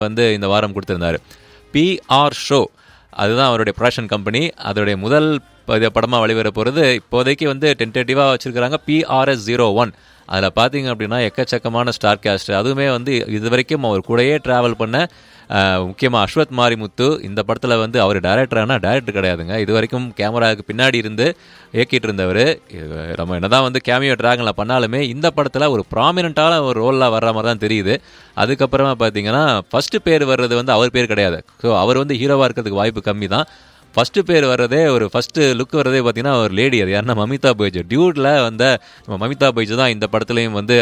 வந்து இந்த வாரம் கொடுத்திருந்தாரு பிஆர் ஷோ அதுதான் அவருடைய ப்ரொடக்ஷன் கம்பெனி அதோடைய முதல் படமாக வெளிவர போகிறது இப்போதைக்கு வந்து டென்டேட்டிவாக வச்சுருக்கிறாங்க பிஆர்எஸ் ஜீரோ ஒன் அதில் பார்த்தீங்க அப்படின்னா எக்கச்சக்கமான ஸ்டார் கேஸ்ட் அதுவுமே வந்து இது வரைக்கும் அவர் கூடயே ட்ராவல் பண்ண முக்கியமாக அஸ்வத் மாரிமுத்து இந்த படத்தில் வந்து அவர் டேரக்டர் ஆனால் டேரக்டர் கிடையாதுங்க இது வரைக்கும் கேமராவுக்கு பின்னாடி இருந்து இயக்கிட்டு இருந்தவர் நம்ம என்னதான் வந்து கேமியோ ட்ராகனில் பண்ணாலுமே இந்த படத்தில் ஒரு ப்ராமினண்ட்டான ஒரு ரோலில் வர்ற மாதிரி தான் தெரியுது அதுக்கப்புறமா பார்த்தீங்கன்னா ஃபஸ்ட்டு பேர் வர்றது வந்து அவர் பேர் கிடையாது ஸோ அவர் வந்து ஹீரோவாக இருக்கிறதுக்கு வாய்ப்பு கம்மி தான் ஃபஸ்ட்டு பேர் வர்றதே ஒரு ஃபஸ்ட்டு லுக் வர்றதே பார்த்தீங்கன்னா ஒரு லேடி அது யாருன்னா மமிதா பைஜ் டியூட்டில் வந்த நம்ம மமிதா பைஜ் தான் இந்த படத்துலையும் வந்து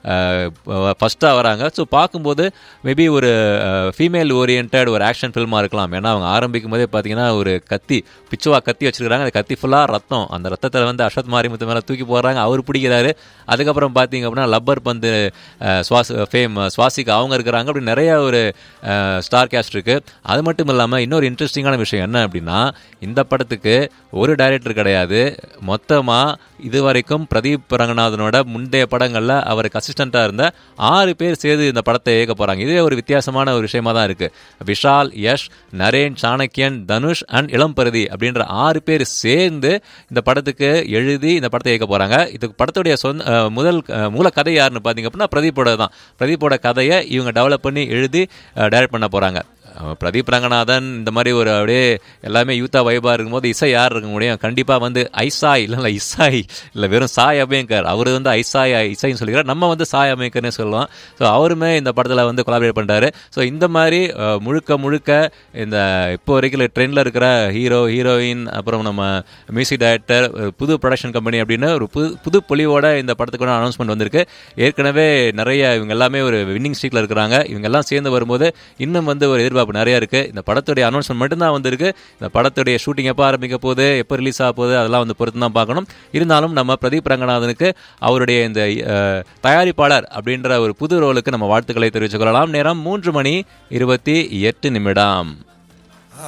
ஃபஸ்ட்டாக வராங்க ஸோ பார்க்கும்போது மேபி ஒரு ஃபீமேல் ஓரியன்ட் ஒரு ஆக்ஷன் ஃபில்மாக இருக்கலாம் ஏன்னா அவங்க ஆரம்பிக்கும் போதே பார்த்தீங்கன்னா ஒரு கத்தி பிச்சுவா கத்தி வச்சிருக்காங்க அந்த கத்தி ஃபுல்லாக ரத்தம் அந்த ரத்தத்தில் வந்து அஸ்வத் மாரிமுத்து மேலே தூக்கி போடுறாங்க அவர் பிடிக்கிறாரு அதுக்கப்புறம் பார்த்தீங்க அப்படின்னா லப்பர் பந்து சுவாஸ் ஃபேம் சுவாசிக்கு அவங்க இருக்கிறாங்க அப்படி நிறைய ஒரு ஸ்டார் கேஸ்ட் இருக்குது அது மட்டும் இல்லாமல் இன்னொரு இன்ட்ரெஸ்டிங்கான விஷயம் என்ன அப்படின்னா இந்த படத்துக்கு ஒரு டைரக்டர் கிடையாது மொத்தமாக இது வரைக்கும் பிரதீப் ரங்கநாதனோட முந்தைய படங்களில் அவருக்கு அசிஸ்டண்ட்டாக இருந்த ஆறு பேர் சேர்ந்து இந்த படத்தை இயக்க போகிறாங்க இதுவே ஒரு வித்தியாசமான ஒரு விஷயமா தான் இருக்குது விஷால் யஷ் நரேன் சாணக்கியன் தனுஷ் அண்ட் இளம்பருதி அப்படின்ற ஆறு பேர் சேர்ந்து இந்த படத்துக்கு எழுதி இந்த படத்தை இயக்க போகிறாங்க இது படத்துடைய சொந்த முதல் மூல கதை யாருன்னு பார்த்தீங்க அப்படின்னா பிரதீப்போட தான் பிரதீப்போட கதையை இவங்க டெவலப் பண்ணி எழுதி டைரக்ட் பண்ண போகிறாங்க பிரதீப் ரங்கநாதன் இந்த மாதிரி ஒரு அப்படியே எல்லாமே யூத்தா வைபாக இருக்கும்போது இசை யார் இருக்க முடியும் கண்டிப்பாக வந்து ஐசாய் இல்லை இல்லை இசாய் இல்லை வெறும் சாய் அபேங்கர் அவர் வந்து ஐசாய் இசைன்னு சொல்லிக்கிறார் நம்ம வந்து சாய் அபேங்கர்னு சொல்லுவோம் ஸோ அவருமே இந்த படத்தில் வந்து கொலாபரேட் பண்ணுறாரு ஸோ இந்த மாதிரி முழுக்க முழுக்க இந்த இப்போ வரைக்கும் ட்ரெண்டில் இருக்கிற ஹீரோ ஹீரோயின் அப்புறம் நம்ம மியூசிக் டைரக்டர் புது ப்ரொடக்ஷன் கம்பெனி அப்படின்னு ஒரு புது புது பொலிவோட இந்த படத்துக்கு அனௌன்ஸ்மெண்ட் வந்திருக்கு ஏற்கனவே நிறைய இவங்க எல்லாமே ஒரு வின்னிங் ஸ்ட்ரீக்கில் இருக்கிறாங்க இவங்க எல்லாம் சேர்ந்து வரும்போது இன்னும் வந்து ஒரு எதிர்பார்ப்பு நிறைய இருக்குது இந்த படத்துடைய அனௌன்ஸ்மெண்ட் மட்டும்தான் வந்திருக்கு இந்த படத்துடைய ஷூட்டிங் எப்போ ஆரம்பிக்க போகுது எப்போ ரிலீஸ் ஆக போகுது அதெல்லாம் வந்து பொறுத்து தான் பார்க்கணும் இருந்தாலும் நம்ம பிரதீப் ரங்கநாதனுக்கு அவருடைய இந்த தயாரிப்பாளர் அப்படின்ற ஒரு புது ரோலுக்கு நம்ம வாழ்த்துக்களை தெரிவித்துக் கொள்ளலாம் நேரம் மூன்று மணி இருபத்தி எட்டு நிமிடம்